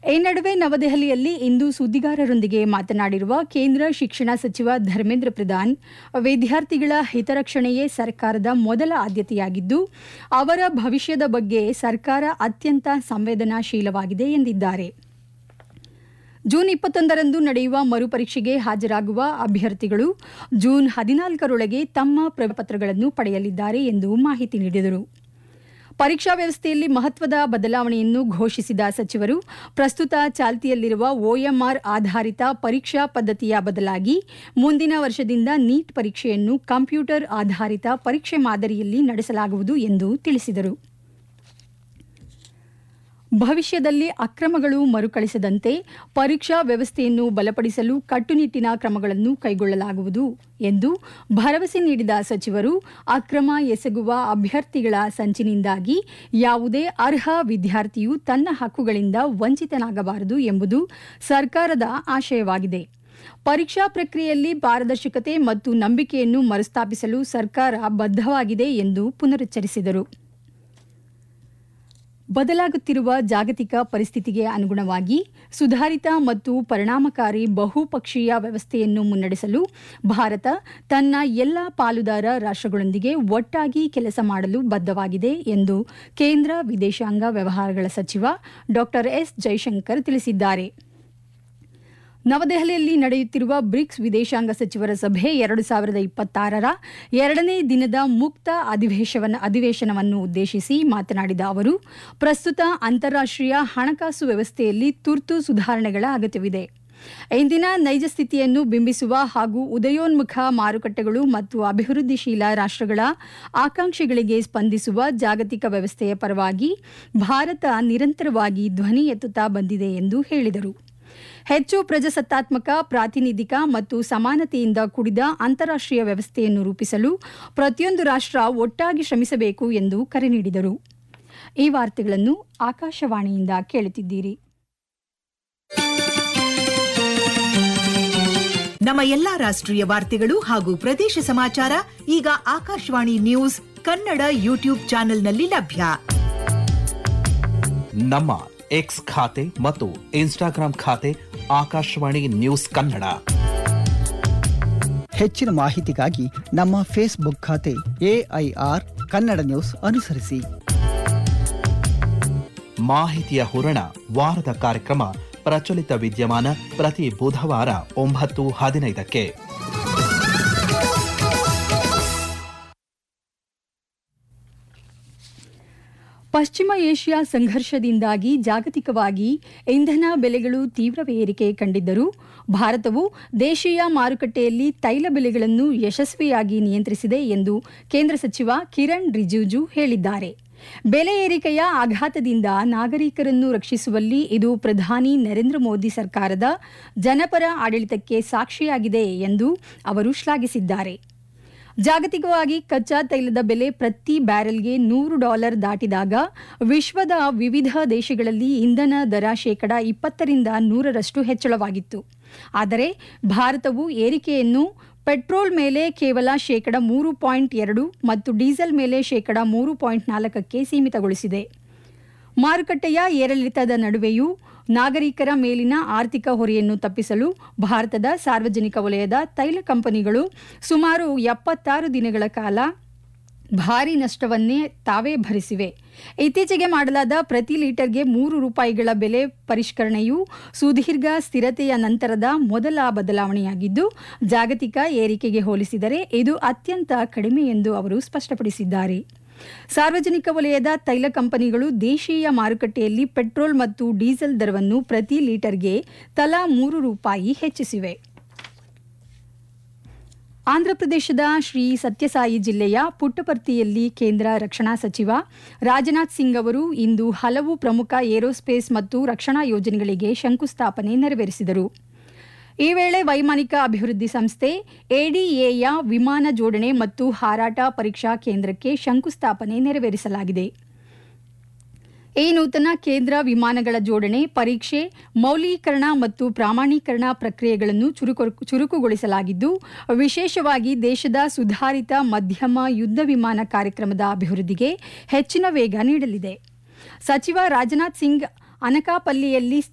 ಈ ನಡುವೆ ನವದೆಹಲಿಯಲ್ಲಿ ಇಂದು ಸುದ್ದಿಗಾರರೊಂದಿಗೆ ಮಾತನಾಡಿರುವ ಕೇಂದ್ರ ಶಿಕ್ಷಣ ಸಚಿವ ಧರ್ಮೇಂದ್ರ ಪ್ರಧಾನ್ ವಿದ್ಯಾರ್ಥಿಗಳ ಹಿತರಕ್ಷಣೆಯೇ ಸರ್ಕಾರದ ಮೊದಲ ಆದ್ಯತೆಯಾಗಿದ್ದು ಅವರ ಭವಿಷ್ಯದ ಬಗ್ಗೆ ಸರ್ಕಾರ ಅತ್ಯಂತ ಸಂವೇದನಾಶೀಲವಾಗಿದೆ ಎಂದಿದ್ದಾರೆ ಜೂನ್ ಇಪ್ಪತ್ತೊಂದರಂದು ನಡೆಯುವ ಮರುಪರೀಕ್ಷೆಗೆ ಹಾಜರಾಗುವ ಅಭ್ಯರ್ಥಿಗಳು ಜೂನ್ ಹದಿನಾಲ್ಕರೊಳಗೆ ತಮ್ಮ ಪ್ರಪತ್ರಗಳನ್ನು ಪಡೆಯಲಿದ್ದಾರೆ ಎಂದು ಮಾಹಿತಿ ನೀಡಿದರು ಪರೀಕ್ಷಾ ವ್ಯವಸ್ಥೆಯಲ್ಲಿ ಮಹತ್ವದ ಬದಲಾವಣೆಯನ್ನು ಘೋಷಿಸಿದ ಸಚಿವರು ಪ್ರಸ್ತುತ ಚಾಲ್ತಿಯಲ್ಲಿರುವ ಒಎಂಆರ್ ಆಧಾರಿತ ಪರೀಕ್ಷಾ ಪದ್ಧತಿಯ ಬದಲಾಗಿ ಮುಂದಿನ ವರ್ಷದಿಂದ ನೀಟ್ ಪರೀಕ್ಷೆಯನ್ನು ಕಂಪ್ಯೂಟರ್ ಆಧಾರಿತ ಪರೀಕ್ಷೆ ಮಾದರಿಯಲ್ಲಿ ನಡೆಸಲಾಗುವುದು ಎಂದು ತಿಳಿಸಿದರು ಭವಿಷ್ಯದಲ್ಲಿ ಅಕ್ರಮಗಳು ಮರುಕಳಿಸದಂತೆ ಪರೀಕ್ಷಾ ವ್ಯವಸ್ಥೆಯನ್ನು ಬಲಪಡಿಸಲು ಕಟ್ಟುನಿಟ್ಟಿನ ಕ್ರಮಗಳನ್ನು ಕೈಗೊಳ್ಳಲಾಗುವುದು ಎಂದು ಭರವಸೆ ನೀಡಿದ ಸಚಿವರು ಅಕ್ರಮ ಎಸಗುವ ಅಭ್ಯರ್ಥಿಗಳ ಸಂಚಿನಿಂದಾಗಿ ಯಾವುದೇ ಅರ್ಹ ವಿದ್ಯಾರ್ಥಿಯು ತನ್ನ ಹಕ್ಕುಗಳಿಂದ ವಂಚಿತನಾಗಬಾರದು ಎಂಬುದು ಸರ್ಕಾರದ ಆಶಯವಾಗಿದೆ ಪರೀಕ್ಷಾ ಪ್ರಕ್ರಿಯೆಯಲ್ಲಿ ಪಾರದರ್ಶಕತೆ ಮತ್ತು ನಂಬಿಕೆಯನ್ನು ಮರುಸ್ಥಾಪಿಸಲು ಸರ್ಕಾರ ಬದ್ಧವಾಗಿದೆ ಎಂದು ಪುನರುಚ್ಚರಿಸಿದರು ಬದಲಾಗುತ್ತಿರುವ ಜಾಗತಿಕ ಪರಿಸ್ಥಿತಿಗೆ ಅನುಗುಣವಾಗಿ ಸುಧಾರಿತ ಮತ್ತು ಪರಿಣಾಮಕಾರಿ ಬಹುಪಕ್ಷೀಯ ವ್ಯವಸ್ಥೆಯನ್ನು ಮುನ್ನಡೆಸಲು ಭಾರತ ತನ್ನ ಎಲ್ಲ ಪಾಲುದಾರ ರಾಷ್ಟ್ರಗಳೊಂದಿಗೆ ಒಟ್ಟಾಗಿ ಕೆಲಸ ಮಾಡಲು ಬದ್ಧವಾಗಿದೆ ಎಂದು ಕೇಂದ್ರ ವಿದೇಶಾಂಗ ವ್ಯವಹಾರಗಳ ಸಚಿವ ಡಾ ಎಸ್ ಜೈಶಂಕರ್ ತಿಳಿಸಿದ್ದಾರೆ ನವದೆಹಲಿಯಲ್ಲಿ ನಡೆಯುತ್ತಿರುವ ಬ್ರಿಕ್ಸ್ ವಿದೇಶಾಂಗ ಸಚಿವರ ಸಭೆ ಎರಡು ಸಾವಿರದ ಇಪ್ಪತ್ತಾರರ ಎರಡನೇ ದಿನದ ಮುಕ್ತ ಅಧಿವೇಶವನ ಅಧಿವೇಶನವನ್ನು ಉದ್ದೇಶಿಸಿ ಮಾತನಾಡಿದ ಅವರು ಪ್ರಸ್ತುತ ಅಂತಾರಾಷ್ಟ್ರೀಯ ಹಣಕಾಸು ವ್ಯವಸ್ಥೆಯಲ್ಲಿ ತುರ್ತು ಸುಧಾರಣೆಗಳ ಅಗತ್ಯವಿದೆ ಇಂದಿನ ನೈಜ ಸ್ಥಿತಿಯನ್ನು ಬಿಂಬಿಸುವ ಹಾಗೂ ಉದಯೋನ್ಮುಖ ಮಾರುಕಟ್ಟೆಗಳು ಮತ್ತು ಅಭಿವೃದ್ಧಿಶೀಲ ರಾಷ್ಟ್ರಗಳ ಆಕಾಂಕ್ಷೆಗಳಿಗೆ ಸ್ಪಂದಿಸುವ ಜಾಗತಿಕ ವ್ಯವಸ್ಥೆಯ ಪರವಾಗಿ ಭಾರತ ನಿರಂತರವಾಗಿ ಧ್ವನಿ ಎತ್ತುತ್ತಾ ಬಂದಿದೆ ಎಂದು ಹೇಳಿದರು ಹೆಚ್ಚು ಪ್ರಜಾಸತ್ತಾತ್ಮಕ ಪ್ರಾತಿನಿಧಿಕ ಮತ್ತು ಸಮಾನತೆಯಿಂದ ಕೂಡಿದ ಅಂತಾರಾಷ್ಟ್ರೀಯ ವ್ಯವಸ್ಥೆಯನ್ನು ರೂಪಿಸಲು ಪ್ರತಿಯೊಂದು ರಾಷ್ಟ್ರ ಒಟ್ಟಾಗಿ ಶ್ರಮಿಸಬೇಕು ಎಂದು ಕರೆ ನೀಡಿದರು ಈ ವಾರ್ತೆಗಳನ್ನು ಆಕಾಶವಾಣಿಯಿಂದ ಕೇಳುತ್ತಿದ್ದೀರಿ ನಮ್ಮ ಎಲ್ಲಾ ರಾಷ್ಟ್ರೀಯ ವಾರ್ತೆಗಳು ಹಾಗೂ ಪ್ರದೇಶ ಸಮಾಚಾರ ಈಗ ಆಕಾಶವಾಣಿ ನ್ಯೂಸ್ ಕನ್ನಡ ಯೂಟ್ಯೂಬ್ ಚಾನೆಲ್ನಲ್ಲಿ ಲಭ್ಯ ನಮ್ಮ ಎಕ್ಸ್ ಖಾತೆ ಮತ್ತು ಇನ್ಸ್ಟಾಗ್ರಾಂ ಖಾತೆ ಆಕಾಶವಾಣಿ ನ್ಯೂಸ್ ಕನ್ನಡ ಹೆಚ್ಚಿನ ಮಾಹಿತಿಗಾಗಿ ನಮ್ಮ ಫೇಸ್ಬುಕ್ ಖಾತೆ ಎಐಆರ್ ಕನ್ನಡ ನ್ಯೂಸ್ ಅನುಸರಿಸಿ ಮಾಹಿತಿಯ ಹೂರಣ ವಾರದ ಕಾರ್ಯಕ್ರಮ ಪ್ರಚಲಿತ ವಿದ್ಯಮಾನ ಪ್ರತಿ ಬುಧವಾರ ಒಂಬತ್ತು ಹದಿನೈದಕ್ಕೆ ಪಶ್ಚಿಮ ಏಷ್ಯಾ ಸಂಘರ್ಷದಿಂದಾಗಿ ಜಾಗತಿಕವಾಗಿ ಇಂಧನ ಬೆಲೆಗಳು ತೀವ್ರ ಏರಿಕೆ ಕಂಡಿದ್ದರೂ ಭಾರತವು ದೇಶೀಯ ಮಾರುಕಟ್ಟೆಯಲ್ಲಿ ತೈಲ ಬೆಲೆಗಳನ್ನು ಯಶಸ್ವಿಯಾಗಿ ನಿಯಂತ್ರಿಸಿದೆ ಎಂದು ಕೇಂದ್ರ ಸಚಿವ ಕಿರಣ್ ರಿಜಿಜು ಹೇಳಿದ್ದಾರೆ ಬೆಲೆ ಏರಿಕೆಯ ಆಘಾತದಿಂದ ನಾಗರಿಕರನ್ನು ರಕ್ಷಿಸುವಲ್ಲಿ ಇದು ಪ್ರಧಾನಿ ನರೇಂದ್ರ ಮೋದಿ ಸರ್ಕಾರದ ಜನಪರ ಆಡಳಿತಕ್ಕೆ ಸಾಕ್ಷಿಯಾಗಿದೆ ಎಂದು ಅವರು ಶ್ಲಾಘಿಸಿದ್ದಾರೆ ಜಾಗತಿಕವಾಗಿ ಕಚ್ಚಾ ತೈಲದ ಬೆಲೆ ಪ್ರತಿ ಬ್ಯಾರೆಲ್ಗೆ ನೂರು ಡಾಲರ್ ದಾಟಿದಾಗ ವಿಶ್ವದ ವಿವಿಧ ದೇಶಗಳಲ್ಲಿ ಇಂಧನ ದರ ಶೇಕಡ ಇಪ್ಪತ್ತರಿಂದ ನೂರರಷ್ಟು ಹೆಚ್ಚಳವಾಗಿತ್ತು ಆದರೆ ಭಾರತವು ಏರಿಕೆಯನ್ನು ಪೆಟ್ರೋಲ್ ಮೇಲೆ ಕೇವಲ ಶೇಕಡ ಮೂರು ಪಾಯಿಂಟ್ ಎರಡು ಮತ್ತು ಡೀಸೆಲ್ ಮೇಲೆ ಶೇಕಡ ಮೂರು ಪಾಯಿಂಟ್ ನಾಲ್ಕಕ್ಕೆ ಸೀಮಿತಗೊಳಿಸಿದೆ ಮಾರುಕಟ್ಟೆಯ ಏರಿಳಿತದ ನಡುವೆಯೂ ನಾಗರಿಕರ ಮೇಲಿನ ಆರ್ಥಿಕ ಹೊರೆಯನ್ನು ತಪ್ಪಿಸಲು ಭಾರತದ ಸಾರ್ವಜನಿಕ ವಲಯದ ತೈಲ ಕಂಪನಿಗಳು ಸುಮಾರು ಎಪ್ಪತ್ತಾರು ದಿನಗಳ ಕಾಲ ಭಾರಿ ನಷ್ಟವನ್ನೇ ತಾವೇ ಭರಿಸಿವೆ ಇತ್ತೀಚೆಗೆ ಮಾಡಲಾದ ಪ್ರತಿ ಲೀಟರ್ಗೆ ಮೂರು ರೂಪಾಯಿಗಳ ಬೆಲೆ ಪರಿಷ್ಕರಣೆಯು ಸುದೀರ್ಘ ಸ್ಥಿರತೆಯ ನಂತರದ ಮೊದಲ ಬದಲಾವಣೆಯಾಗಿದ್ದು ಜಾಗತಿಕ ಏರಿಕೆಗೆ ಹೋಲಿಸಿದರೆ ಇದು ಅತ್ಯಂತ ಕಡಿಮೆ ಎಂದು ಅವರು ಸ್ಪಷ್ಟಪಡಿಸಿದ್ದಾರೆ ಸಾರ್ವಜನಿಕ ವಲಯದ ತೈಲ ಕಂಪನಿಗಳು ದೇಶೀಯ ಮಾರುಕಟ್ಟೆಯಲ್ಲಿ ಪೆಟ್ರೋಲ್ ಮತ್ತು ಡೀಸೆಲ್ ದರವನ್ನು ಪ್ರತಿ ಲೀಟರ್ಗೆ ತಲಾ ಮೂರು ರೂಪಾಯಿ ಹೆಚ್ಚಿಸಿವೆ ಆಂಧ್ರಪ್ರದೇಶದ ಶ್ರೀ ಸತ್ಯಸಾಯಿ ಜಿಲ್ಲೆಯ ಪುಟ್ಟಪರ್ತಿಯಲ್ಲಿ ಕೇಂದ್ರ ರಕ್ಷಣಾ ಸಚಿವ ರಾಜನಾಥ್ ಸಿಂಗ್ ಅವರು ಇಂದು ಹಲವು ಪ್ರಮುಖ ಏರೋಸ್ಪೇಸ್ ಮತ್ತು ರಕ್ಷಣಾ ಯೋಜನೆಗಳಿಗೆ ಶಂಕುಸ್ಥಾಪನೆ ನೆರವೇರಿಸಿದರು ಈ ವೇಳೆ ವೈಮಾನಿಕ ಅಭಿವೃದ್ಧಿ ಸಂಸ್ಥೆ ಎಡಿಎಯ ವಿಮಾನ ಜೋಡಣೆ ಮತ್ತು ಹಾರಾಟ ಪರೀಕ್ಷಾ ಕೇಂದ್ರಕ್ಕೆ ಶಂಕುಸ್ಥಾಪನೆ ನೆರವೇರಿಸಲಾಗಿದೆ ಈ ನೂತನ ಕೇಂದ್ರ ವಿಮಾನಗಳ ಜೋಡಣೆ ಪರೀಕ್ಷೆ ಮೌಲ್ಯೀಕರಣ ಮತ್ತು ಪ್ರಾಮಾಣೀಕರಣ ಪ್ರಕ್ರಿಯೆಗಳನ್ನು ಚುರುಕು ಚುರುಕುಗೊಳಿಸಲಾಗಿದ್ದು ವಿಶೇಷವಾಗಿ ದೇಶದ ಸುಧಾರಿತ ಮಧ್ಯಮ ಯುದ್ಧ ವಿಮಾನ ಕಾರ್ಯಕ್ರಮದ ಅಭಿವೃದ್ಧಿಗೆ ಹೆಚ್ಚಿನ ವೇಗ ನೀಡಲಿದೆ ಸಚಿವ ರಾಜನಾಥ್ ಸಿಂಗ್ ಅನಕಾಪಲ್ಲಿಯಲ್ಲಿ